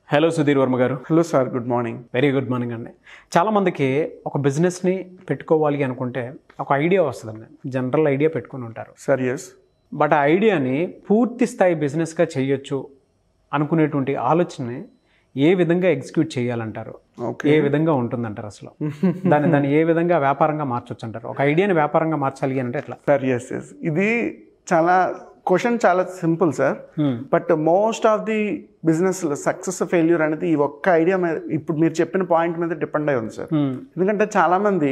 Hello Sudheer Varma garu hello sir good morning very good morning అండి చాలామందికి ఒక బిజినెస్ని పెట్టుకోవాలి అనుకుంటే ఒక ఐడియా వస్తుందండి జనరల్ ఐడియా పెట్టుకొని ఉంటారు సార్ ఎస్ బట్ ఆ ఐడియాని పూర్తి స్థాయి బిజినెస్గా చేయొచ్చు అనుకునేటువంటి ఆలోచనని ఏ విధంగా ఎగ్జిక్యూట్ చేయాలంటారు ఓకే ఏ విధంగా ఉంటుందంటారు అసలు దాన్ని దాన్ని ఏ విధంగా వ్యాపారంగా మార్చొచ్చు అంటారు ఒక ఐడియాని వ్యాపారంగా మార్చాలి అంటే ఎట్లా సార్ ఎస్ ఎస్ ఇది చాలా క్వశ్చన్ చాలా simple sir but most of the business success failure అనేది ఈ ఒక్క ఐడియా మీద ఇప్పుడు మీరు చెప్పిన పాయింట్ మీద డిపెండ్ అయి ఉంది సార్ ఎందుకంటే చాలామంది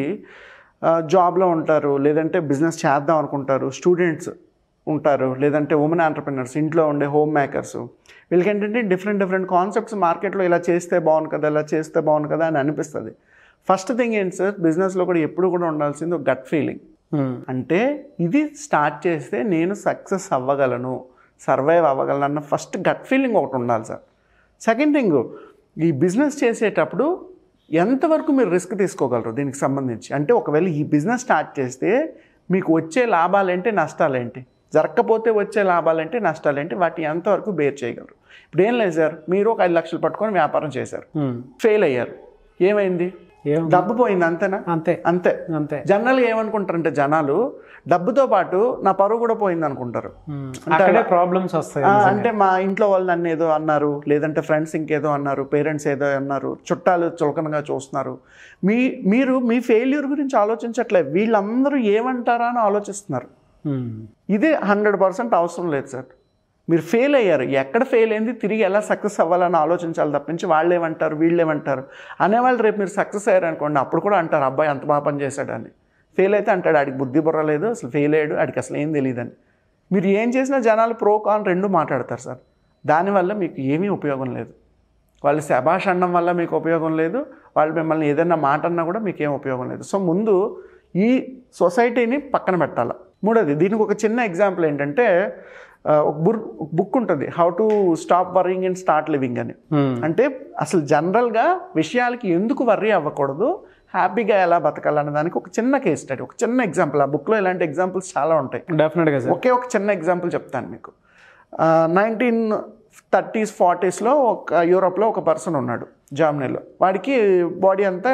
జాబ్లో ఉంటారు లేదంటే బిజినెస్ చేద్దాం అనుకుంటారు స్టూడెంట్స్ ఉంటారు లేదంటే ఉమెన్ ఆంటర్ప్రినర్స్ ఇంట్లో ఉండే హోమ్ మేకర్స్ వీళ్ళకి ఏంటంటే డిఫరెంట్ డిఫరెంట్ కాన్సెప్ట్స్ మార్కెట్లో ఇలా చేస్తే బాగుంది కదా ఇలా చేస్తే బాగుంది కదా అని అనిపిస్తుంది ఫస్ట్ థింగ్ ఏంటి సార్ బిజినెస్లో కూడా ఎప్పుడు కూడా ఉండాల్సింది ఒక గట్ ఫీలింగ్ అంటే ఇది స్టార్ట్ చేస్తే నేను సక్సెస్ అవ్వగలను సర్వైవ్ అవ్వగలను అన్న ఫస్ట్ గట్ ఫీలింగ్ ఒకటి ఉండాలి సార్ సెకండ్ థింగ్ ఈ బిజినెస్ చేసేటప్పుడు ఎంతవరకు మీరు రిస్క్ తీసుకోగలరు దీనికి సంబంధించి అంటే ఒకవేళ ఈ బిజినెస్ స్టార్ట్ చేస్తే మీకు వచ్చే లాభాలేంటి నష్టాలేంటి జరగకపోతే వచ్చే లాభాలేంటి నష్టాలేంటి వాటి ఎంతవరకు బేర్ చేయగలరు ఇప్పుడు ఏం లేదు సార్ మీరు ఒక ఐదు లక్షలు పట్టుకొని వ్యాపారం చేశారు ఫెయిల్ అయ్యారు ఏమైంది ఏం డబ్బు పోయింది అంతేనా అంతే అంతే అంతే జనరల్గా ఏమనుకుంటారంటే జనాలు డబ్బుతో పాటు నా పరువు కూడా పోయింది అనుకుంటారు అక్కడే ప్రాబ్లమ్స్ వస్తాయి ఆ, అంటే మా ఇంట్లో వాళ్ళు నన్ను ఏదో అన్నారు లేదంటే ఫ్రెండ్స్ ఇంకేదో అన్నారు పేరెంట్స్ ఏదో అన్నారు చుట్టాలు చులకనగా చూస్తున్నారు మీ మీరు మీ ఫెయిల్యూర్ గురించి ఆలోచించట్లే వీళ్ళందరూ ఏమంటారా అని ఆలోచిస్తున్నారు ఉమ్. ఇది హండ్రెడ్ పర్సెంట్ అవసరం లేదు సార్ మీరు ఫెయిల్ అయ్యారు ఎక్కడ ఫెయిల్ అయింది తిరిగి ఎలా సక్సెస్ అవ్వాలని ఆలోచించాలి తప్పించి వాళ్ళు ఏమంటారు వీళ్ళు ఏమంటారు అనేవాళ్ళు రేపు మీరు సక్సెస్ అయ్యారు అనుకోండి అప్పుడు కూడా అంటారు అబ్బాయి అంత బాగా పని చేశాడని ఫెయిల్ అయితే అంటాడు ఆడికి బుద్ధి బుర్ర లేదు అసలు ఫెయిల్ అయ్యాడు ఆడికి అసలు ఏం తెలియదని మీరు ఏం చేసినా జనాలు ప్రో కాన్ రెండు మాట్లాడతారు సార్ దానివల్ల మీకు ఏమీ ఉపయోగం లేదు వాళ్ళు శభాష్ అనడం వల్ల మీకు ఉపయోగం లేదు వాళ్ళు మిమ్మల్ని ఏదైనా మాట అన్నా కూడా మీకు ఏం ఉపయోగం లేదు సో ముందు ఈ సొసైటీని పక్కన పెట్టాలి మూడోది దీనికి ఒక చిన్న ఎగ్జాంపుల్ ఏంటంటే ఆ, ఒక బుర్ ఒక బుక్ ఉంటుంది how to stop worrying and start living అని ఉమ్. అంటే అసలు జనరల్గా విషయాలకి ఎందుకు వర్రీ అవ్వకూడదు హ్యాపీగా ఎలా బతకాలనే దానికి ఒక చిన్న కేస్ స్టడీ ఒక చిన్న ఎగ్జాంపుల్ ఆ బుక్లో ఇలాంటి ఎగ్జాంపుల్స్ చాలా ఉంటాయి డెఫినెట్గా సార్ ఒకే ఒక చిన్న ఎగ్జాంపుల్ చెప్తాను మీకు నైన్టీన్ థర్టీస్ ఫార్టీస్లో ఒక యూరోప్లో ఒక పర్సన్ ఉన్నాడు జర్మనీలో వాడికి బాడీ అంతా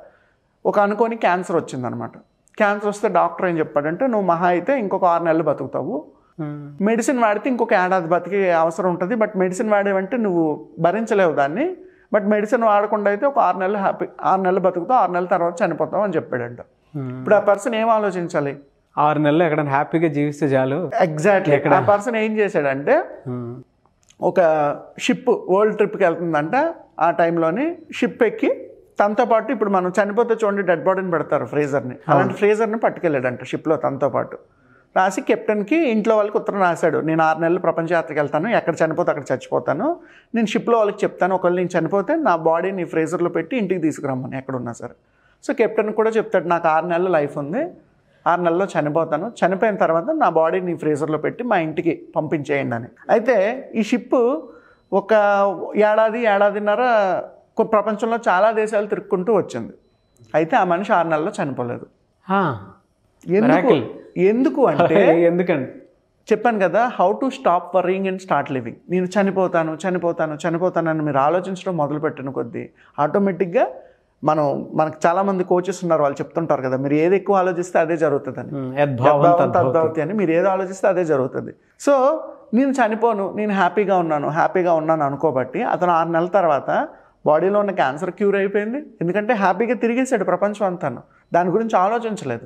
ఒక అనుకోని క్యాన్సర్ వచ్చిందనమాట క్యాన్సర్ వస్తే డాక్టర్ ఏం చెప్పాడంటే నువ్వు మహా అయితే ఇంకొక ఆరు నెలలు బతుకుతావు ఉమ్. మెడిసిన్ వాడితే ఇంకొక ఏడాది బతికే అవసరం ఉంటుంది బట్ మెడిసిన్ వాడేవంటే నువ్వు భరించలేవు దాన్ని బట్ మెడిసిన్ వాడకుండా అయితే ఒక ఆరు నెలలు హ్యాపీ ఆరు నెలలు బతుకుతావు ఆరు నెలల తర్వాత చనిపోతావు అని చెప్పాడంట ఉమ్. ఇప్పుడు ఆ పర్సన్ ఏం ఆలోచించాలి ఆరు నెలలు ఎక్కడైనా హ్యాపీగా జీవిస్తే చాలు ఎగ్జాక్ట్లీ ఆ పర్సన్ ఏం చేశాడంటే ఉమ్. ఒక షిప్ వరల్డ్ ట్రిప్కి వెళ్తుందంట ఆ టైంలోని షిప్ ఎక్కి తనతో పాటు ఇప్పుడు మనం చనిపోతే చూడండి డెడ్ బాడీని పెడతారు ఫ్రీజర్ని అలాంటి ఫ్రీజర్ని పట్టుకెళ్ళాడంట షిప్లో తనతో పాటు రాసి కెప్టెన్కి ఇంట్లో వాళ్ళకి ఉత్తరం రాశాడు నేను ఆరు నెలలు ప్రపంచ యాత్రకి వెళ్తాను ఎక్కడ చనిపోతే అక్కడ చచ్చిపోతాను నేను షిప్లో వాళ్ళకి చెప్తాను ఒకవేళ నేను చనిపోతే నా బాడీని ఫ్రీజర్లో పెట్టి ఇంటికి తీసుకురమ్మని ఎక్కడున్నా సరే సో కెప్టెన్ కూడా చెప్తాడు నాకు ఆరు నెలల లైఫ్ ఉంది ఆరు నెలల్లో చనిపోతాను చనిపోయిన తర్వాత నా బాడీని ఫ్రీజర్లో పెట్టి మా ఇంటికి పంపించేయండి అని అయితే ఈ షిప్ ఒక ఏడాది ఏడాదిన్నర కొ- ప్రపంచంలో చాలా దేశాలు తిరుక్కుంటూ వచ్చింది అయితే ఆ మనిషి ఆరు నెలల్లో చనిపోలేదు ఆ. ఎందుకు Miracle. ఎందుకు అంటే ఎందుకండి చెప్పాను కదా how to stop worrying and start living నేను చనిపోతాను చనిపోతాను చనిపోతానని మీరు ఆలోచించడం మొదలు పెట్టిన కొద్దీ ఆటోమేటిక్గా మనం మనకు చాలామంది కోచెస్ ఉన్నారు వాళ్ళు చెప్తుంటారు కదా మీరు ఏది ఎక్కువ ఆలోచిస్తే అదే జరుగుతుందని ఉమ్. యద్భావం యద్భావం తద్భవతి. తద్భవతి అని మీరు ఏదో ఆలోచిస్తే అదే జరుగుతుంది సో నేను చనిపోను నేను హ్యాపీగా ఉన్నాను హ్యాపీగా ఉన్నాను అనుకోబట్టి అతను ఆరు నెలల తర్వాత బాడీలో ఉన్న క్యాన్సర్ క్యూర్ అయిపోయింది ఎందుకంటే హ్యాపీగా తిరిగేశాడు ప్రపంచం అంతాను దాని గురించి ఆలోచించలేదు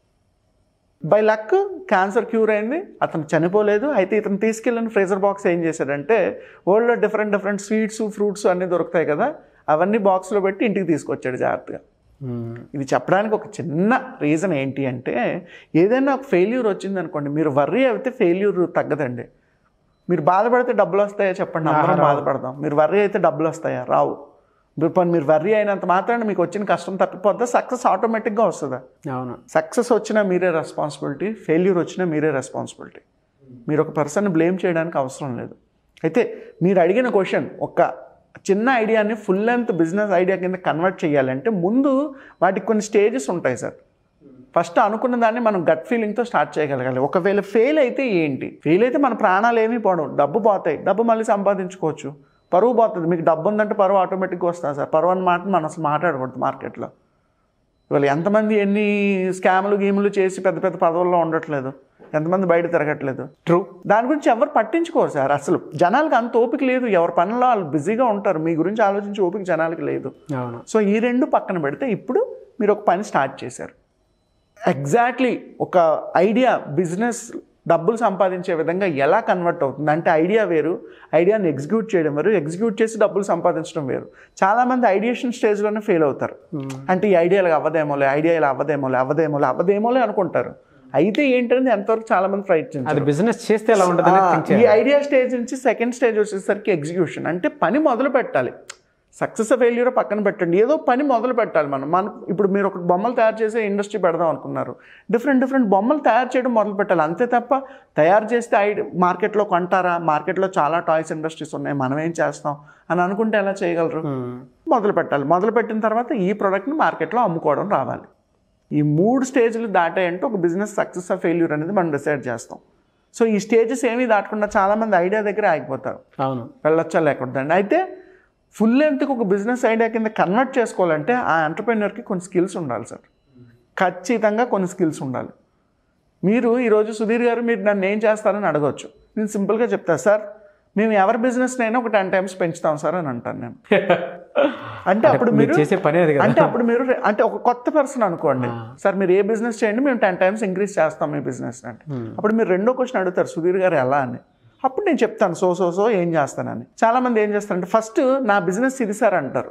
బై లక్ క్యాన్సర్ క్యూర్ అయింది అతను చనిపోలేదు అయితే ఇతను తీసుకెళ్ళిన ఫ్రీజర్ బాక్స్ ఏం చేశాడంటే వరల్డ్లో డిఫరెంట్ డిఫరెంట్ స్వీట్స్ ఫ్రూట్స్ అన్నీ దొరుకుతాయి కదా అవన్నీ బాక్స్లో పెట్టి ఇంటికి తీసుకొచ్చాడు జాగ్రత్తగా ఉమ్. ఇది చెప్పడానికి ఒక చిన్న రీజన్ ఏంటి అంటే ఏదైనా ఒక ఫెయిల్యూర్ వచ్చింది అనుకోండి మీరు వర్రీ అయితే ఫెయిల్యూర్ తగ్గదండి మీరు బాధపడితే డబ్బులు వస్తాయా చెప్పండి అందరం బాధపడదాం మీరు వర్రీ అయితే డబ్బులు వస్తాయా రావు మీరు పోనీ మీరు వర్రీ అయినంత మాత్రాన మీకు వచ్చిన కష్టం తప్పిపోద్దా సక్సెస్ ఆటోమేటిక్గా వస్తుందా అవును సక్సెస్ వచ్చినా మీరే రెస్పాన్సిబిలిటీ ఫెయిల్యూర్ వచ్చినా మీరే రెస్పాన్సిబిలిటీ మీరు ఒక పర్సన్ బ్లేమ్ చేయడానికి అవసరం లేదు అయితే మీరు అడిగిన క్వశ్చన్ ఒక చిన్న ఐడియాని ఫుల్ లెంత్ బిజినెస్ ఐడియా కింద కన్వర్ట్ చేయాలంటే ముందు వాటికి కొన్ని స్టేజెస్ ఉంటాయి సార్ ఫస్ట్ అనుకున్న దాన్ని మనం గట్ ఫీలింగ్తో స్టార్ట్ చేయగలగాలి ఒకవేళ ఫెయిల్ అయితే ఏంటి ఫెయిల్ అయితే మన ప్రాణాలు ఏమీ పోవడం డబ్బు పోతాయి డబ్బు మళ్ళీ సంపాదించుకోవచ్చు పరువు పోతుంది మీకు డబ్బు ఉందంటే పరువు ఆటోమేటిక్గా వస్తుంది సార్ పరువు అన్న మాట మనం అసలు మాట్లాడకూడదు మార్కెట్లో ఇవాళ ఎంతమంది ఎన్ని స్కాములు గీములు చేసి పెద్ద పెద్ద పదవుల్లో ఉండట్లేదు ఎంతమంది బయట తిరగట్లేదు ట్రూ దాని గురించి ఎవరు పట్టించుకోరు సార్ అసలు జనాలకి అంత ఓపిక లేదు ఎవరి పనుల్లో వాళ్ళు బిజీగా ఉంటారు మీ గురించి ఆలోచించి ఓపిక జనాలకి లేదు అవును సో ఈ రెండు పక్కన పెడితే ఇప్పుడు మీరు ఒక పని స్టార్ట్ చేశారు ఎగ్జాక్ట్లీ ఒక ఐడియా బిజినెస్ డబ్బులు సంపాదించే విధంగా ఎలా కన్వర్ట్ అవుతుంది అంటే ఐడియా వేరు ఐడియాని ఎగ్జిక్యూట్ చేయడం వేరు ఎగ్జిక్యూట్ చేసి డబ్బులు సంపాదించడం వేరు చాలామంది ఐడియేషన్ స్టేజ్లోనే ఫెయిల్ అవుతారు అంటే ఈ ఐడియాలు అవ్వదేమోలే ఐడియా ఇలా అవ్వదేమోలే అవ్వదేమోలే అవ్వదేమోలే అనుకుంటారు అయితే ఏంటనేది ఎంతవరకు చాలామంది ప్రయత్నించారు అది బిజినెస్ చేస్తే ఎలా ఉంటుందని ఆ, థింక్ ఈ ఐడియా స్టేజ్ నుంచి సెకండ్ స్టేజ్ వచ్చేసరికి ఎగ్జిక్యూషన్ అంటే పని మొదలు పెట్టాలి సక్సెస్ ఫెయిల్యూర్ పక్కన పెట్టండి ఏదో పని మొదలు పెట్టాలి మనం మనం ఇప్పుడు మీరు ఒక బొమ్మలు తయారు చేసే ఇండస్ట్రీ పెడదాం అనుకున్నారు డిఫరెంట్ డిఫరెంట్ బొమ్మలు తయారు చేయడం మొదలు పెట్టాలి అంతే తప్ప తయారు చేస్తే ఐ మార్కెట్లో కొంటారా మార్కెట్లో చాలా టాయ్స్ ఇండస్ట్రీస్ ఉన్నాయి మనం ఏం చేస్తాం అని అనుకుంటే ఎలా చేయగలరు మొదలు పెట్టాలి మొదలు పెట్టిన తర్వాత ఈ ప్రోడక్ట్ని మార్కెట్లో అమ్ముకోవడం రావాలి ఈ మూడు స్టేజ్లు దాటాయంటే ఒక బిజినెస్ సక్సెస్ ఆ ఫెయిల్యూర్ అనేది మనం డిసైడ్ చేస్తాం సో ఈ స్టేజెస్ ఏమీ దాటకుండా చాలామంది ఐడియా దగ్గర ఆగిపోతారు అవును వెళ్ళొచ్చా లేకూడదండి అయితే ఫుల్ లెంత్కి ఒక బిజినెస్ ఐడియా కింద కన్వర్ట్ చేసుకోవాలంటే ఆ ఎంటర్ప్రెన్యూర్కి కొన్ని స్కిల్స్ ఉండాలి సార్ ఖచ్చితంగా కొన్ని స్కిల్స్ ఉండాలి మీరు ఈరోజు సుధీర్ గారు మీరు నన్ను ఏం చేస్తారని అడగవచ్చు నేను సింపుల్గా చెప్తా సార్ మేము ఎవరి బిజినెస్నైనా ఒక టెన్ టైమ్స్ పెంచుతాం సార్ అని అంటాను నేను అంటే అప్పుడు మీరు మీరు చేసే పని అది కదా అంటే అప్పుడు మీరు రె- అంటే ఒక కొత్త పర్సన్ అనుకోండి సార్ మీరు ఏ బిజినెస్ చేయండి మేము టెన్ టైమ్స్ ఇంక్రీజ్ చేస్తాం మీ బిజినెస్ అంటే అప్పుడు మీరు రెండో క్వశ్చన్ అడుగుతారు సుధీర్ గారు ఎలా అని అప్పుడు నేను చెప్తాను సో సో సో ఏం చేస్తానని చాలా మంది ఏం చేస్తారంటే ఫస్ట్ నా బిజినెస్ ఇది సార్ అంటారు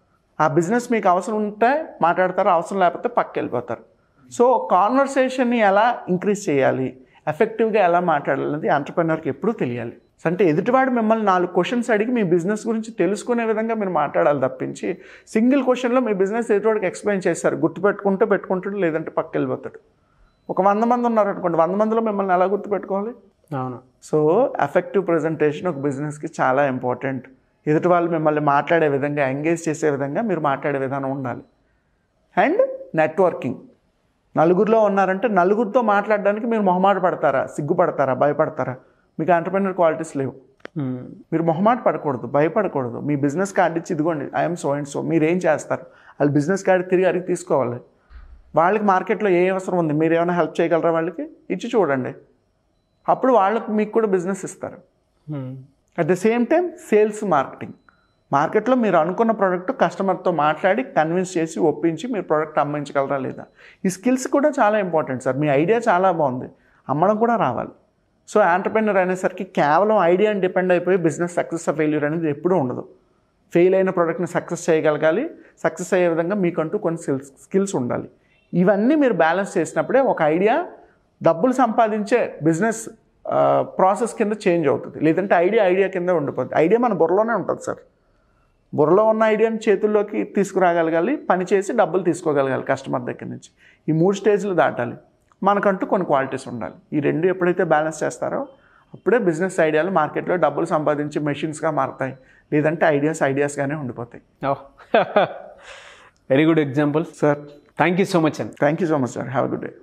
ఆ బిజినెస్ మీకు అవసరం ఉంటే మాట్లాడతారు అవసరం లేకపోతే పక్కకి వెళ్ళిపోతారు సో కాన్వర్సేషన్ని ఎలా ఇంక్రీజ్ చేయాలి ఎఫెక్టివ్గా ఎలా మాట్లాడాలనేది ఎంటర్ప్రెనర్కి ఎప్పుడూ తెలియాలి అంటే ఎదుటివాడు మిమ్మల్ని నాలుగు క్వశ్చన్స్ అడిగి మీ బిజినెస్ గురించి తెలుసుకునే విధంగా మీరు మాట్లాడాలి తప్పించి సింగిల్ క్వశ్చన్లో మీ బిజినెస్ ఎదుటివాడికి ఎక్స్ప్లెయిన్ చేస్తారు గుర్తుపెట్టుకుంటే పెట్టుకుంటాడు లేదంటే పక్కకి వెళ్ళిపోతాడు ఒక వంద మంది ఉన్నారు అనుకోండి వంద మందిలో మిమ్మల్ని ఎలా గుర్తుపెట్టుకోవాలి అవును సో ఎఫెక్టివ్ ప్రజెంటేషన్ ఒక బిజినెస్కి చాలా ఇంపార్టెంట్ ఎదుటి వాళ్ళు మిమ్మల్ని మాట్లాడే విధంగా ఎంగేజ్ చేసే విధంగా మీరు మాట్లాడే విధానం ఉండాలి అండ్ నెట్వర్కింగ్ నలుగురిలో ఉన్నారంటే నలుగురితో మాట్లాడడానికి మీరు మొహమాట పడతారా సిగ్గుపడతారా భయపడతారా మీకు ఎంటర్ప్రెనర్ క్వాలిటీస్ లేవు మ్మ్. మీరు మొహమాట పడకూడదు భయపడకూడదు మీ బిజినెస్ కార్డు ఇచ్చి ఇదిగోండి ఐఎమ్ సో అండ్ సో మీరు ఏం చేస్తారు వాళ్ళు బిజినెస్ కార్డు తిరిగి అడిగి తీసుకోవాలి వాళ్ళకి మార్కెట్లో ఏ అవసరం ఉంది మీరు ఏమైనా హెల్ప్ చేయగలరా వాళ్ళకి ఇచ్చి చూడండి అప్పుడు వాళ్ళకి మీకు కూడా బిజినెస్ ఇస్తారు మ్మ్. At the same time sales marketing మార్కెట్లో మీరు అనుకున్న ప్రోడక్ట్ కస్టమర్తో మాట్లాడి కన్విన్స్ చేసి ఒప్పించి మీరు ప్రోడక్ట్ అమ్మించగలరా లేదా ఈ స్కిల్స్ కూడా చాలా ఇంపార్టెంట్ సార్ మీ ఐడియా చాలా బాగుంది అమ్మడం కూడా రావాలి సో ఆంటర్ప్రెనర్ అనేసరికి కేవలం ఐడియాని డిపెండ్ అయిపోయి బిజినెస్ సక్సెస్ ఫెయిల్యూర్ అనేది ఎప్పుడూ ఉండదు ఫెయిల్ అయిన ప్రోడక్ట్ని సక్సెస్ చేయగలగాలి సక్సెస్ అయ్యే విధంగా మీకంటూ కొన్ని స్కిల్స్ స్కిల్స్ ఉండాలి ఇవన్నీ మీరు బ్యాలెన్స్ చేసినప్పుడే ఒక ఐడియా డబ్బులు సంపాదించే బిజినెస్ ప్రాసెస్ కింద చేంజ్ అవుతుంది లేదంటే ఐడియా ఐడియా కింద ఉండిపోతుంది ఐడియా మన బుర్రలోనే ఉంటుంది సార్ బుర్రలో ఉన్న ఐడియాని చేతుల్లోకి తీసుకురాగలగాలి పని చేసి డబ్బులు తీసుకోగలగాలి కస్టమర్ దగ్గర నుంచి ఈ మూడు స్టేజ్లు దాటాలి మనకంటూ కొన్ని క్వాలిటీస్ ఉండాలి ఈ రెండు ఎప్పుడైతే బ్యాలెన్స్ చేస్తారో అప్పుడే బిజినెస్ ఐడియాలు మార్కెట్లో డబ్బులు సంపాదించే మెషిన్స్గా మారుతాయి లేదంటే ఐడియాస్ ఐడియాస్గానే ఉండిపోతాయి very good example sir thank you so much అండి thank you so much sir have good day